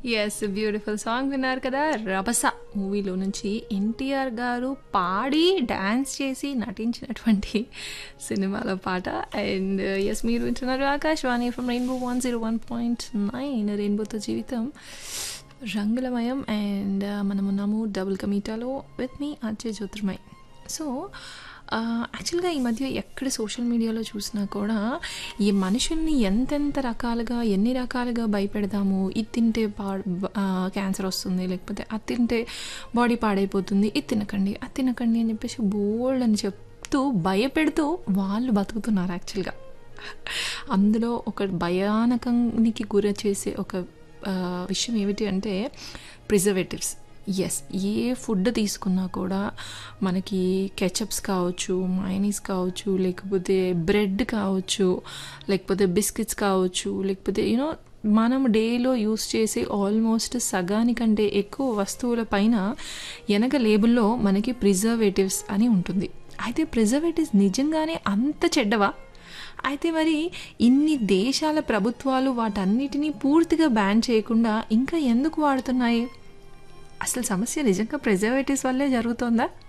yes beautiful song విన్నారు కదా రభస మూవీలో నుంచి ఎన్టీఆర్ గారు పాడి డ్యాన్స్ చేసి నటించినటువంటి సినిమాలో పాట అండ్ ఎస్ మీరు వింటున్నారు Akashvani from rainbow one zero one point nine రెయిన్బోతో జీవితం రంగులమయం అండ్ మనం ఉన్నాము డబుల్ కమీటాలో విత్ మీ అజయ్ జ్యోతిర్మయ్ సో యాక్చువల్గా ఈ మధ్య ఎక్కడ సోషల్ మీడియాలో చూసినా కూడా ఈ మనుషుల్ని ఎంతెంత రకాలుగా ఎన్ని రకాలుగా భయపెడదాము ఇది తింటే పా క్యాన్సర్ వస్తుంది లేకపోతే అది తింటే బాడీ పాడైపోతుంది ఇది తినకండి అది తినకండి అని చెప్పేసి బోల్డ్ అని చెప్తూ భయపెడుతూ వాళ్ళు బతుకుతున్నారు యాక్చువల్గా అందులో ఒక భయానకానికి గురి చేసే ఒక విషయం ఏమిటి అంటే ప్రిజర్వేటివ్స్ ఎస్ ఏ ఫుడ్ తీసుకున్నా కూడా మనకి కెచప్స్ కావచ్చు మైనీస్ కావచ్చు లేకపోతే బ్రెడ్ కావచ్చు లేకపోతే బిస్కెట్స్ కావచ్చు లేకపోతే యూనో మనం డేలో యూస్ చేసే ఆల్మోస్ట్ సగానికంటే ఎక్కువ వస్తువుల పైన వెనక లేబుల్లో మనకి ప్రిజర్వేటివ్స్ అని ఉంటుంది అయితే ప్రిజర్వేటివ్స్ నిజంగానే అంత చెడ్డవా అయితే మరి ఇన్ని దేశాల ప్రభుత్వాలు వాటన్నిటినీ పూర్తిగా బ్యాన్ చేయకుండా ఇంకా ఎందుకు వాడుతున్నాయి అసలు సమస్య నిజంగా ప్రిజర్వేటివ్స్ వల్లే జరుగుతుందా